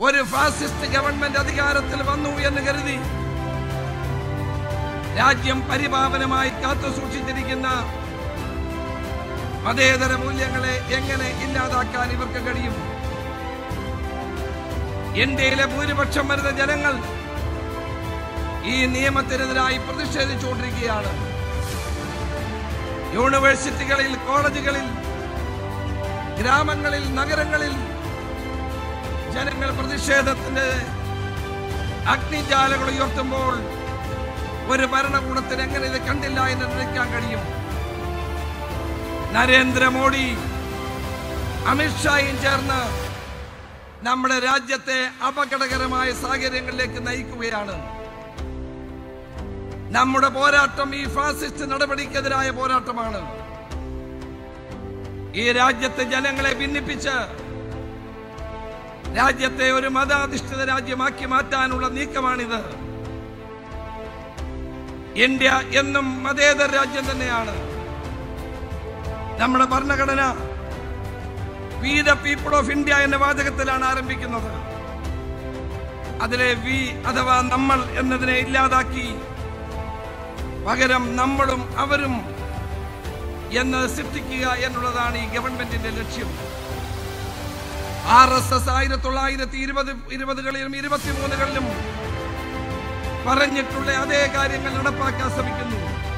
ഒരു fascist government അധികാരത്തിൽ വന്നു എന്ന് കരുതി രാജ്യം പരിപാവനമായി കാത്തു സൂക്ഷിച്ചിരിക്കുന്ന മതേതര മൂല്യങ്ങളെ എങ്ങനെ ഇല്ലാതാക്കാൻ ഇവർക്ക് കഴിയും ഇന്ത്യയിലെ ഭൂരിപക്ഷം വരുന്ന ജനങ്ങൾ ഈ നിയമത്തിനെതിരായി പ്രതിഷേധിച്ചുകൊണ്ടിരിക്കുകയാണ് യൂണിവേഴ്സിറ്റികളിൽ കോളേജുകളിൽ ഗ്രാമങ്ങളിൽ നഗരങ്ങളിൽ ജനങ്ങൾ പ്രതിഷേധത്തിന്റെ അഗ്നിജാലകൾ ഉയർത്തുമ്പോൾ ഒരു ഭരണകൂടത്തിന് എങ്ങനെ ഇത് കണ്ടില്ല എന്ന് നിൽക്കാൻ കഴിയും നരേന്ദ്രമോദി അമിത്ഷായും ചേർന്ന് നമ്മുടെ രാജ്യത്തെ അപകടകരമായ സാഹചര്യങ്ങളിലേക്ക് നയിക്കുകയാണ് നമ്മുടെ പോരാട്ടം ഈ ഫാസിസ്റ്റ് നടപടിക്കെതിരായ പോരാട്ടമാണ് ഈ രാജ്യത്തെ ജനങ്ങളെ ഭിന്നിപ്പിച്ച് രാജ്യത്തെ ഒരു മതാധിഷ്ഠിത രാജ്യമാക്കി മാറ്റാനുള്ള നീക്കമാണിത് ഇന്ത്യ എന്നും മതേതര രാജ്യം തന്നെയാണ് നമ്മുടെ ഭരണഘടന we the people of India എന്ന വാചകത്തിലാണ് ആരംഭിക്കുന്നത് അതിലെ വി അഥവാ നമ്മൾ എന്നതിനെ ഇല്ലാതാക്കി പകരം നമ്മളും അവരും എന്ന് സൃഷ്ടിക്കുക എന്നുള്ളതാണ് ഈ ഗവൺമെന്റിന്റെ ലക്ഷ്യം ആർ എസ് എസ് ആയിരത്തി തൊള്ളായിരത്തി ഇരുപത് ഇരുപതുകളിലും ഇരുപത്തിമൂന്നുകളിലും പറഞ്ഞിട്ടുള്ള അതേ കാര്യങ്ങൾ നടപ്പാക്കാൻ ശ്രമിക്കുന്നു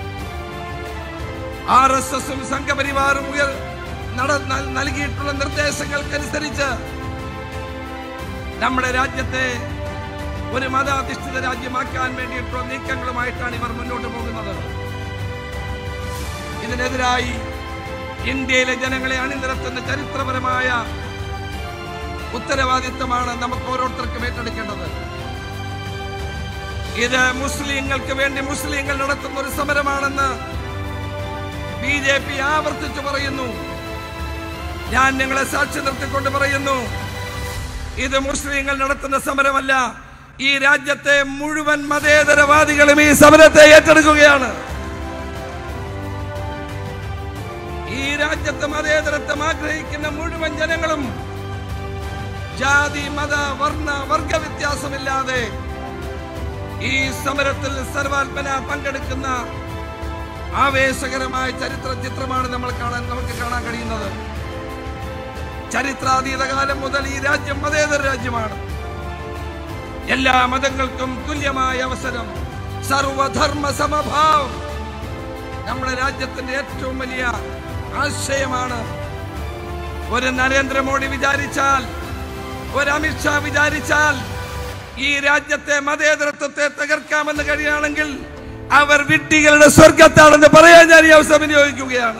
ആർ എസ് എസും സംഘപരിവാറും ഉയർ നട- നൽ- നൽകിയിട്ടുള്ള നിർദ്ദേശങ്ങൾക്കനുസരിച്ച് നമ്മുടെ രാജ്യത്തെ ഒരു മതാധിഷ്ഠിത രാജ്യമാക്കാൻ വേണ്ടിയിട്ടുള്ള നീക്കങ്ങളുമായിട്ടാണ് ഇവർ മുന്നോട്ട് പോകുന്നത് ഇതിനെതിരായി ഇന്ത്യയിലെ ജനങ്ങളെ അണിനിരത്തുന്ന ചരിത്രപരമായ ഉത്തരവാദിത്തമാണ് നമുക്ക് ഓരോരുത്തർക്കും ഏറ്റെടുക്കേണ്ടത് ഇത് മുസ്ലിങ്ങൾക്ക് വേണ്ടി മുസ്ലിങ്ങൾ നടത്തുന്ന ഒരു സമരമാണെന്ന് ബി ജെ പി ആവർത്തിച്ചു പറയുന്നു ഞാൻ നിങ്ങളെ സാക്ഷി നിർത്തിക്കൊണ്ട് പറയുന്നു ഇത് മുസ്ലിങ്ങൾ നടത്തുന്ന സമരമല്ല ഈ രാജ്യത്തെ മുഴുവൻ മതേതരവാദികളും ഈ സമരത്തെ ഏറ്റെടുക്കുകയാണ് ഈ രാജ്യത്തെ മതേതരത്വം ആഗ്രഹിക്കുന്ന മുഴുവൻ ജനങ്ങളും ജാതി മത വർണ്ണ വർഗ വ്യത്യാസമില്ലാതെ ഈ സമരത്തിൽ സർവാത്മന പങ്കെടുക്കുന്ന ആവേശകരമായ ചരിത്ര ചിത്രമാണ് നമ്മൾ കാണാൻ നമുക്ക് കാണാൻ കഴിയുന്നത് ചരിത്രാതീത കാലം മുതൽ ഈ രാജ്യം മതേതര രാജ്യമാണ് എല്ലാ മതങ്ങൾക്കും തുല്യമായ അവസരം സർവധർമ്മ സമഭാവം നമ്മുടെ രാജ്യത്തിന്റെ ഏറ്റവും വലിയ ആശയമാണ് ഒരു നരേന്ദ്രമോദി വിചാരിച്ചാൽ ഒരു അമിത്ഷാ വിചാരിച്ചാൽ ഈ രാജ്യത്തെ മതേതരത്വത്തെ തകർക്കാമെന്ന് കഴിയുകയാണെങ്കിൽ അവർ വിഡ്ഢികളുടെ സ്വർഗത്താണെന്ന് പറയാൻ ഞാൻ ഈ അവസരം വിനിയോഗിക്കുകയാണ്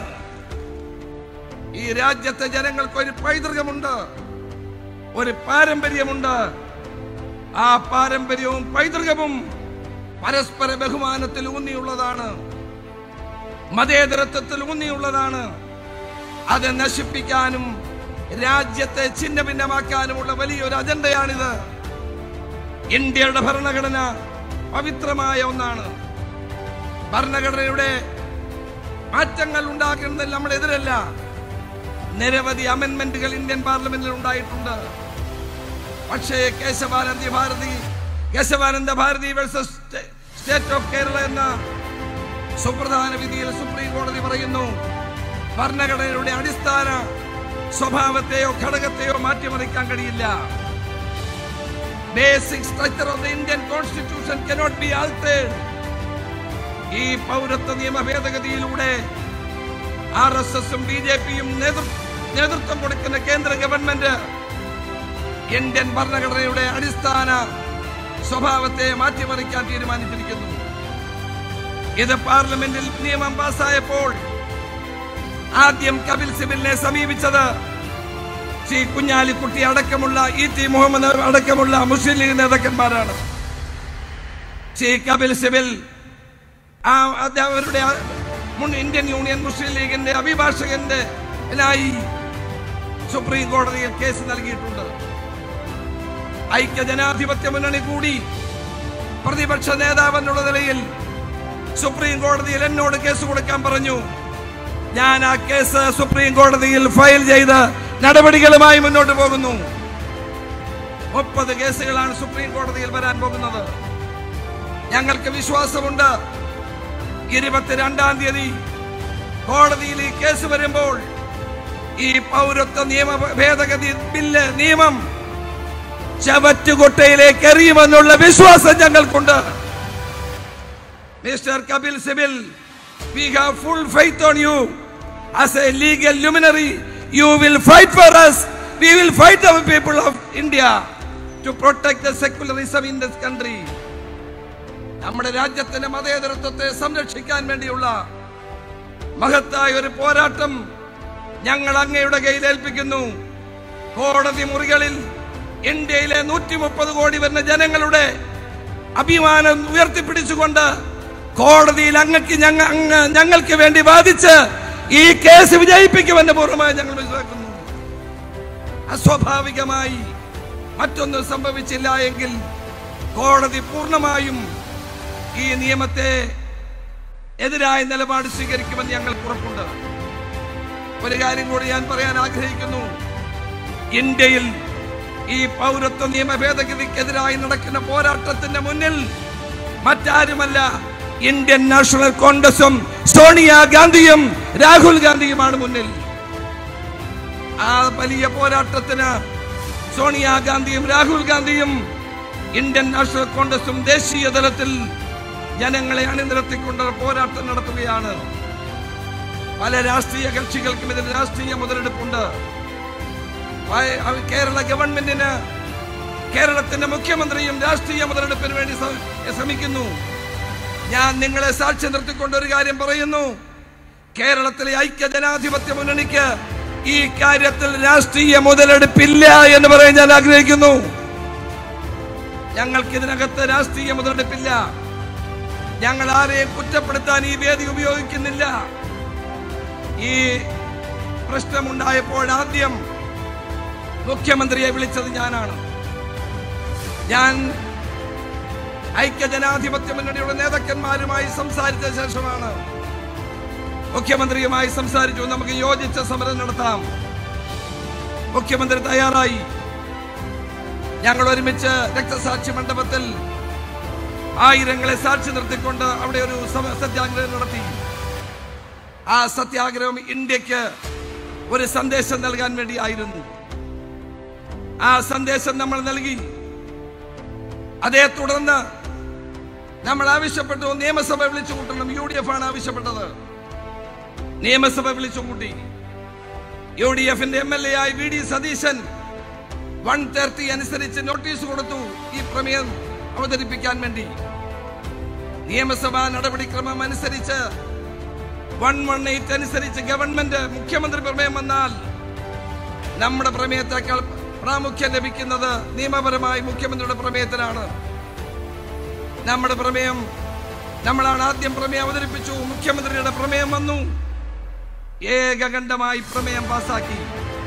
ഈ രാജ്യത്തെ ജനങ്ങൾക്ക് ഒരു പൈതൃകമുണ്ട് ഒരു പാരമ്പര്യമുണ്ട് ആ പാരമ്പര്യവും പൈതൃകവും പരസ്പര ബഹുമാനത്തിൽ ഊന്നിയുള്ളതാണ് മതേതരത്വത്തിൽ ഊന്നിയുള്ളതാണ് അത് നശിപ്പിക്കാനും രാജ്യത്തെ ഛിന്ന ഭിന്നമാക്കാനുമുള്ള വലിയൊരു അജണ്ടയാണിത് ഇന്ത്യയുടെ ഭരണഘടന പവിത്രമായ ഒന്നാണ് ഭരണഘടനയുടെ മാറ്റങ്ങൾ ഉണ്ടാക്കുന്നതിൽ നമ്മൾ എതിരല്ല നിരവധി അമെന്മെന്റുകൾ ഇന്ത്യൻ പാർലമെന്റിൽ ഉണ്ടായിട്ടുണ്ട് പക്ഷേ Kesavananda Bharati Kesavananda Bharati versus state of Kerala എന്ന സുപ്രധാന വിധിയിൽ സുപ്രീം കോടതി പറയുന്നു ഭരണഘടനയുടെ അടിസ്ഥാന സ്വഭാവത്തെയോ ഘടകത്തെയോ മാറ്റിമറിക്കാൻ കഴിയില്ല basic structure of the Indian constitution cannot be altered ഈ പൗരത്വ നിയമ ഭേദഗതിയിലൂടെ ആർ എസ് എസും ബി ജെ പിയും നേതൃത്വം കൊടുക്കുന്ന കേന്ദ്ര ഗവൺമെന്റ് ഇന്ത്യൻ ഭരണഘടനയുടെ അടിസ്ഥാന സ്വഭാവത്തെ മാറ്റിമറിക്കാൻ തീരുമാനിച്ചിരിക്കുന്നു ഇത് പാർലമെന്റിൽ നിയമം പാസ്സായപ്പോൾ ആദ്യം കപിൽ സിബിലിനെ സമീപിച്ചത് ശ്രീ കുഞ്ഞാലിക്കുട്ടി അടക്കമുള്ള ഇ ടി മുഹമ്മദ് അടക്കമുള്ള മുസ്ലിം ലീഗ് നേതാക്കന്മാരാണ് ശ്രീ കപിൽ സിബിൽ ആ അത് അവരുടെ ആ മുൻ ഇന്ത്യൻ യൂണിയൻ മുസ്ലിം ലീഗിന്റെ അഭിഭാഷകന്റെ ായി സുപ്രീം കോടതിയിൽ കേസ് നൽകിയിട്ടുണ്ട് ഐക്യ ജനാധിപത്യ മുന്നണി കൂടി പ്രതിപക്ഷ നേതാവ് എന്നുള്ള നിലയിൽ സുപ്രീം കോടതിയിൽ എന്നോട് കേസ് കൊടുക്കാൻ പറഞ്ഞു ഞാൻ ആ കേസ് സുപ്രീം കോടതിയിൽ ഫയൽ ചെയ്ത് നടപടികളുമായി മുന്നോട്ട് പോകുന്നു മുപ്പത് കേസുകളാണ് സുപ്രീം കോടതിയിൽ വരാൻ പോകുന്നത് ഞങ്ങൾക്ക് വിശ്വാസമുണ്ട് ഇരുപത്തിരണ്ടാം തീയതി കോടതിയിൽ ഈ കേസ് വരുമ്പോൾ ഈ പൗരത്വ നിയമ ഭേദഗതി ബില്ല് നിയമം ചവറ്റുകൊട്ടയിലേക്ക് എറിയുമെന്നുള്ള വിശ്വാസം ഞങ്ങൾക്കുണ്ട് mister Kapil Sibal we have full faith on you as a legal luminary you will fight for us we will fight our people of India to protect the secularism in this country നമ്മുടെ രാജ്യത്തിന്റെ മതേതരത്വത്തെ സംരക്ഷിക്കാൻ വേണ്ടിയുള്ള മഹത്തായ ഒരു പോരാട്ടം ഞങ്ങൾ അങ്ങയുടെ കയ്യിൽ ഏൽപ്പിക്കുന്നു കോടതി മുറികളിൽ ഇന്ത്യയിലെ നൂറ്റി മുപ്പത് കോടി വരുന്ന ജനങ്ങളുടെ അഭിമാനം ഉയർത്തിപ്പിടിച്ചുകൊണ്ട് കോടതിയിൽ അങ്ങക്ക് ഞങ്ങ അങ്ങ് ഞങ്ങൾക്ക് വേണ്ടി വാദിച്ച് ഈ കേസ് വിജയിപ്പിക്കുമെന്ന് പൂർണ്ണമായി ഞങ്ങൾ മനസ്സിലാക്കുന്നു അസ്വാഭാവികമായി മറ്റൊന്നും സംഭവിച്ചില്ല എങ്കിൽ കോടതി പൂർണ്ണമായും ഈ നിയമത്തെ എതിരായ നിലപാട് സ്വീകരിക്കുമെന്ന് ഞങ്ങൾക്ക് ഉറപ്പുണ്ട് ഒരു കാര്യം കൂടി ഞാൻ പറയാൻ ആഗ്രഹിക്കുന്നു ഇന്ത്യയിൽ ഈ പൗരത്വ നിയമ ഭേദഗതിക്കെതിരായി നടക്കുന്ന പോരാട്ടത്തിന്റെ മുന്നിൽ മറ്റാരുമല്ല ഇന്ത്യൻ നാഷണൽ കോൺഗ്രസും സോണിയ ഗാന്ധിയും രാഹുൽ ഗാന്ധിയുമാണ് മുന്നിൽ ആ വലിയ പോരാട്ടത്തിന് സോണിയ ഗാന്ധിയും രാഹുൽ ഗാന്ധിയും ഇന്ത്യൻ നാഷണൽ കോൺഗ്രസും ദേശീയ തലത്തിൽ ജനങ്ങളെ അണിനിരത്തിക്കൊണ്ട് പോരാട്ടം നടത്തുകയാണ് പല രാഷ്ട്രീയ കക്ഷികൾക്കും ഇതിൽ രാഷ്ട്രീയ മുതലെടുപ്പുണ്ട് പ- അവ- കേരള ഗവൺമെന്റിന് കേരളത്തിന്റെ മുഖ്യമന്ത്രിയും രാഷ്ട്രീയ മുതലെടുപ്പിന് വേണ്ടി ശ്ര- ശ്രമിക്കുന്നു ഞാൻ നിങ്ങളെ സാക്ഷ്യം നിർത്തിക്കൊണ്ട് ഒരു കാര്യം പറയുന്നു കേരളത്തിലെ ഐക്യ ജനാധിപത്യ മുന്നണിക്ക് ഈ കാര്യത്തിൽ രാഷ്ട്രീയ മുതലെടുപ്പില്ല എന്ന് പറയാൻ ഞാൻ ആഗ്രഹിക്കുന്നു ഞങ്ങൾക്ക് ഇതിനകത്ത് രാഷ്ട്രീയ മുതലെടുപ്പില്ല ഞങ്ങൾ ആരെയും കുറ്റപ്പെടുത്താൻ ഈ വേദി ഉപയോഗിക്കുന്നില്ല ഈ പ്രശ്നമുണ്ടായപ്പോൾ ആദ്യം മുഖ്യമന്ത്രിയെ വിളിച്ചത് ഞാനാണ് ഞാൻ ഐക്യജനാധിപത്യ മുന്നണിയുടെ നേതാക്കന്മാരുമായി സംസാരിച്ച ശേഷമാണ് മുഖ്യമന്ത്രിയുമായി സംസാരിച്ചു നമുക്ക് യോജിച്ച സമരം നടത്താം മുഖ്യമന്ത്രി തയ്യാറായി ഞങ്ങൾ ഒരുമിച്ച് രക്തസാക്ഷി മണ്ഡപത്തിൽ ആയിരങ്ങളെ സാക്ഷി നിർത്തിക്കൊണ്ട് അവിടെ ഒരു സമ- സത്യാഗ്രഹം നടത്തി ആ സത്യാഗ്രഹം ഇന്ത്യക്ക് ഒരു സന്ദേശം നൽകാൻ വേണ്ടിയായിരുന്നു ആ സന്ദേശം നമ്മൾ നൽകി അതേ തുടർന്ന് നമ്മൾ ആവശ്യപ്പെട്ടു നിയമസഭ വിളിച്ചു കൂട്ടണം യു ഡി എഫ് ആണ് ആവശ്യപ്പെട്ടത് നിയമസഭ വിളിച്ചു കൂട്ടി യു ഡി എഫിന്റെ എം എൽ എ ആയി V D Satheesan one thirty അനുസരിച്ച് നോട്ടീസ് കൊടുത്തു ഈ പ്രമേയം അവതരിപ്പിക്കാൻ വേണ്ടി നിയമസഭാ നടപടിക്രമം അനുസരിച്ച് വൺ വൺ എയ്റ്റ് അനുസരിച്ച് ഗവൺമെന്റ് മുഖ്യമന്ത്രി പ്രമേയം വന്നാൽ നമ്മുടെ പ്രമേയത്തെക്കാൾ പ്രാമുഖ്യം ലഭിക്കുന്നത് നിയമപരമായി മുഖ്യമന്ത്രിയുടെ പ്രമേയത്തിനാണ് നമ്മുടെ പ്രമേയം നമ്മളാണ് ആദ്യം പ്രമേയം അവതരിപ്പിച്ചു മുഖ്യമന്ത്രിയുടെ പ്രമേയം വന്നു ഏകകണ്ഠമായി പ്രമേയം പാസാക്കി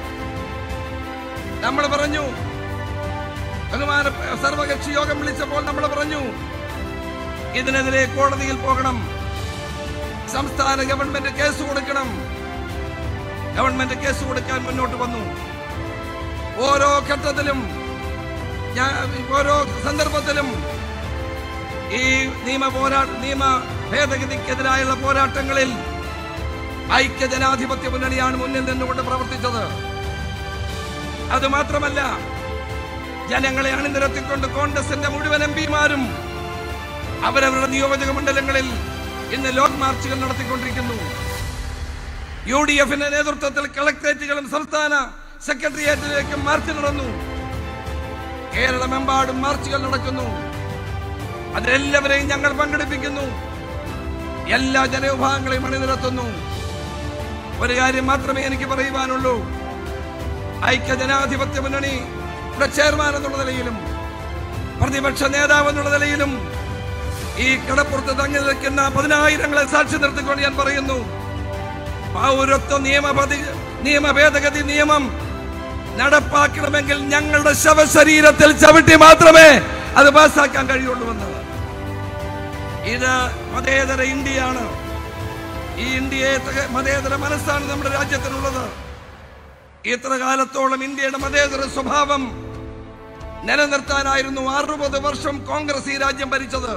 നമ്മൾ പറഞ്ഞു ബഹുമാന സർവകക്ഷി യോഗം വിളിച്ചപ്പോൾ നമ്മൾ പറഞ്ഞു ഇതിനെതിരെ കോടതിയിൽ പോകണം സംസ്ഥാന ഗവൺമെന്റ് കേസ് കൊടുക്കണം ഗവൺമെന്റ് കേസ് കൊടുക്കാൻ മുന്നോട്ട് വന്നു ഓരോ ഘട്ടത്തിലും ഞാൻ ഓരോ സന്ദർഭത്തിലും ഈ നിയമ പോരാ നിയമ ഭേദഗതിക്കെതിരായുള്ള പോരാട്ടങ്ങളിൽ ഐക്യ ജനാധിപത്യ മുന്നണിയാണ് മുന്നിൽ നിന്നുകൊണ്ട് പ്രവർത്തിച്ചത് അതുമാത്രമല്ല ജനങ്ങളെ അണിനിരത്തിക്കൊണ്ട് കോൺഗ്രസിന്റെ മുഴുവൻ എം പിമാരും അവരവരുടെ നിയോജക മണ്ഡലങ്ങളിൽ ഇന്ന് ലോങ് മാർച്ചുകൾ നടത്തിക്കൊണ്ടിരിക്കുന്നു യു ഡി എഫിന്റെ നേതൃത്വത്തിൽ കളക്ടറേറ്റുകളും സംസ്ഥാന സെക്രട്ടേറിയറ്റിലേക്കും മാർച്ച് നടന്നു കേരളമെമ്പാടും മാർച്ചുകൾ നടക്കുന്നു അതിലെല്ലാവരെയും ഞങ്ങൾ പങ്കെടുപ്പിക്കുന്നു എല്ലാ ജനവിഭാഗങ്ങളെയും അണിനിരത്തുന്നു ഒരു കാര്യം മാത്രമേ എനിക്ക് പറയുവാനുള്ളൂ ഐക്യ ജനാധിപത്യ മുന്നണി ചെയർമാൻ എന്നുള്ള നിലയിലും പ്രതിപക്ഷ നേതാവ് എന്നുള്ള നിലയിലും ഈ കടപ്പുറത്ത് തങ്ങി നിൽക്കുന്ന പതിനായിരങ്ങളെ സാക്ഷി നിർത്തിക്കൊണ്ട് ഞാൻ പറയുന്നു പൗരത്വ നിയമ പതി- നിയമ ഭേദഗതി നിയമം നടപ്പാക്കണമെങ്കിൽ ഞങ്ങളുടെ ശവശരീരത്തിൽ ചവിട്ടി മാത്രമേ അത് പാസ്സാക്കാൻ കഴിയുള്ളൂ എന്നത് ഇത് മതേതര ഇന്ത്യയാണ് ഈ ഇന്ത്യയെ തക- മതേതര മനസ്സാണ് നമ്മുടെ രാജ്യത്തിനുള്ളത് ഇത്ര കാലത്തോളം ഇന്ത്യയുടെ മതേതര സ്വഭാവം നിലനിർത്താനായിരുന്നു അറുപത് വർഷം കോൺഗ്രസ് ഈ രാജ്യം ഭരിച്ചത്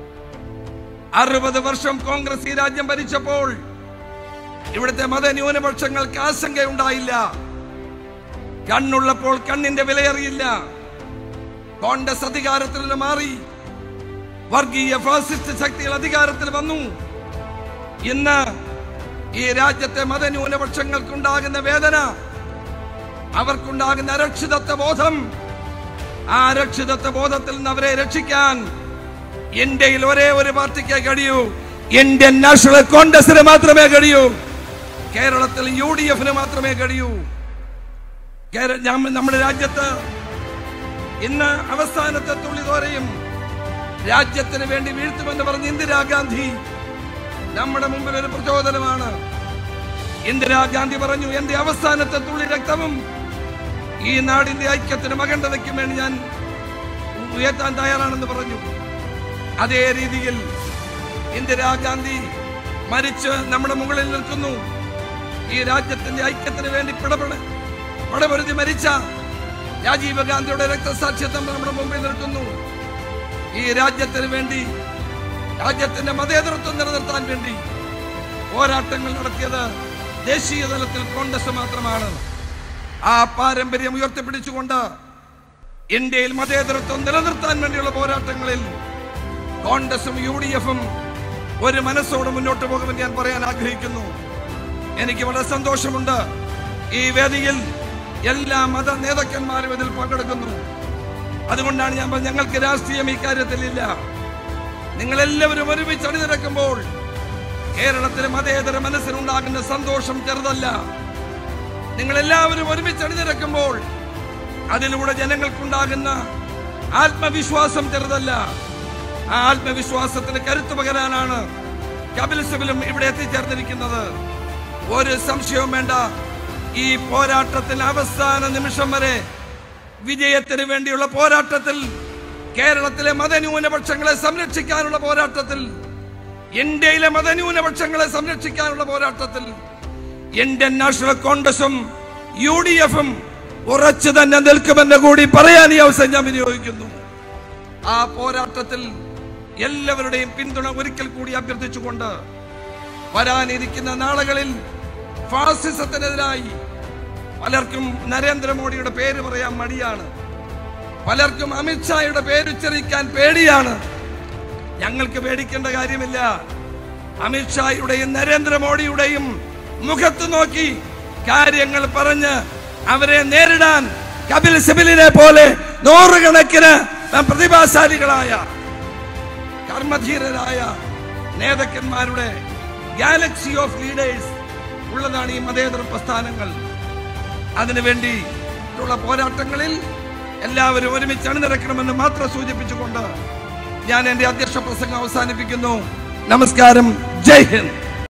അറുപത് വർഷം കോൺഗ്രസ് ഈ രാജ്യം ഭരിച്ചപ്പോൾ ഇവിടുത്തെ മതന്യൂനപക്ഷങ്ങൾക്ക് ആശങ്കയുണ്ടായില്ല കണ്ണുള്ളപ്പോൾ കണ്ണിന്റെ വിലയറിയില്ല കോൺഗ്രസ് അധികാരത്തിൽ നിന്ന് മാറി വർഗീയ ഫാസിസ്റ്റ് ശക്തികൾ അധികാരത്തിൽ വന്നു ഇന്ന് ഈ രാജ്യത്തെ മതന്യൂനപക്ഷങ്ങൾക്കുണ്ടാകുന്ന വേദന അവർക്കുണ്ടാകുന്ന അരക്ഷിതത്വ ബോധം ആ അരക്ഷിതത്വ ബോധത്തിൽ നിന്ന് അവരെ രക്ഷിക്കാൻ ഇന്ത്യയിൽ ഒരേ ഒരു പാർട്ടിക്ക് കഴിയൂ ഇന്ത്യൻ നാഷണൽ കോൺഗ്രസിന് മാത്രമേ കഴിയൂ കേരളത്തിൽ യു ഡി എഫിന് മാത്രമേ കഴിയൂ കേര- ഞമ്മ- നമ്മുടെ രാജ്യത്ത് ഇന്ന് അവസാനത്തെ തുള്ളിതോരയും രാജ്യത്തിന് വേണ്ടി വീഴ്ത്തുമെന്ന് പറഞ്ഞ ഇന്ദിരാഗാന്ധി നമ്മുടെ മുമ്പിൽ ഒരു പ്രചോദനമാണ് ഇന്ദിരാഗാന്ധി പറഞ്ഞു എന്റെ അവസാനത്തെ തുള്ളി രക്തവും ഈ നാടിന്റെ ഐക്യത്തിനും അഖണ്ഡതയ്ക്കും വേണ്ടി ഞാൻ ഉയർത്താൻ തയ്യാറാണെന്ന് പറഞ്ഞു അതേ രീതിയിൽ ഇന്ദിരാഗാന്ധി മരിച്ച് നമ്മുടെ മുകളിൽ നിൽക്കുന്നു ഈ രാജ്യത്തിന്റെ ഐക്യത്തിന് വേണ്ടി പിടപെട പടപൊരുതി മരിച്ച രാജീവ് ഗാന്ധിയുടെ രക്തസാക്ഷ്യത്വം നമ്മുടെ മുമ്പിൽ നിൽക്കുന്നു ഈ രാജ്യത്തിന് വേണ്ടി രാജ്യത്തിന്റെ മതേതരത്വം നിലനിർത്താൻ വേണ്ടി പോരാട്ടങ്ങൾ നടത്തിയത് ദേശീയ തലത്തിൽ കോൺഗ്രസ് മാത്രമാണ് ആ പാരമ്പര്യം ഉയർത്തിപ്പിടിച്ചുകൊണ്ട് ഇന്ത്യയിൽ മതേതരത്വം നിലനിർത്താൻ വേണ്ടിയുള്ള പോരാട്ടങ്ങളിൽ കോൺഗ്രസും യു ഡി എഫും ഒരു മനസ്സോടെ മുന്നോട്ട് പോകുമെന്ന് ഞാൻ പറയാൻ ആഗ്രഹിക്കുന്നു എനിക്ക് വളരെ സന്തോഷമുണ്ട് ഈ വേദിയിൽ എല്ലാ മത നേതാക്കന്മാരും ഇതിൽ പങ്കെടുക്കുന്നു അതുകൊണ്ടാണ് ഞാൻ പറഞ്ഞത് ഞങ്ങൾക്ക് രാഷ്ട്രീയം ഇക്കാര്യത്തിലില്ല നിങ്ങൾ എല്ലാവരും ഒരുമിച്ച് അണിനിരക്കുമ്പോൾ കേരളത്തിലെ മതേതര മനസ്സിനുണ്ടാകുന്ന സന്തോഷം ചെറുതല്ല നിങ്ങൾ എല്ലാവരും ഒരുമിച്ച് അണിനിരക്കുമ്പോൾ അതിലൂടെ ജനങ്ങൾക്കുണ്ടാകുന്ന ആത്മവിശ്വാസം ചെറുതല്ല ആ ആത്മവിശ്വാസത്തിന് കരുത്തു പകരാനാണ് കപിൽ സിബലും ഇവിടെ എത്തിച്ചേർന്നിരിക്കുന്നത് ഒരു സംശയവും വേണ്ട ഈ പോരാട്ടത്തിൽ അവസാന നിമിഷം വരെ വിജയത്തിന് വേണ്ടിയുള്ള പോരാട്ടത്തിൽ കേരളത്തിലെ മതന്യൂനപക്ഷങ്ങളെ സംരക്ഷിക്കാനുള്ള പോരാട്ടത്തിൽ ഇന്ത്യയിലെ മതന്യൂനപക്ഷങ്ങളെ സംരക്ഷിക്കാനുള്ള പോരാട്ടത്തിൽ ഇന്ത്യൻ നാഷണൽ കോൺഗ്രസും യു ഡി എഫും ഉറച്ചു തന്നെ നിൽക്കുമെന്ന് കൂടി പറയാൻ ഈ അവസരം ഞാൻ വിനിയോഗിക്കുന്നു ആ പോരാട്ടത്തിൽ എല്ലാവരുടെയും പിന്തുണ ഒരിക്കൽ കൂടി അഭ്യർത്ഥിച്ചുകൊണ്ട് വരാനിരിക്കുന്ന നാളുകളിൽ ഫാസിസത്തിനെതിരായി പലർക്കും നരേന്ദ്രമോദിയുടെ പേര് പറയാൻ മടിയാണ് പലർക്കും അമിത്ഷായുടെ പേരുച്ചരിക്കാൻ പേടിയാണ് ഞങ്ങൾക്ക് പേടിക്കേണ്ട കാര്യമില്ല അമിത്ഷായുടെയും നരേന്ദ്രമോദിയുടെയും മുഖത്ത് നോക്കി കാര്യങ്ങൾ പറഞ്ഞ് അവരെ നേരിടാൻ കപിൽ സിബിലിനെ പോലെ നൂറുകണക്കിന് പ്രതിഭാശാലികളായ കർമ്മധീരരായ നേതാക്കന്മാരുടെ ഗാലക്സി ഓഫ് ലീഡേഴ്സ് ഉള്ളതാണ് ഈ മതേതര പ്രസ്ഥാനങ്ങൾ അതിനുവേണ്ടി ഉള്ള പോരാട്ടങ്ങളിൽ എല്ലാവരും ഒരുമിച്ച് അണിനിരക്കണമെന്ന് മാത്രം സൂചിപ്പിച്ചുകൊണ്ട് ഞാൻ എന്റെ അധ്യക്ഷ പ്രസംഗം അവസാനിപ്പിക്കുന്നു നമസ്കാരം ജയ് ഹിന്ദ്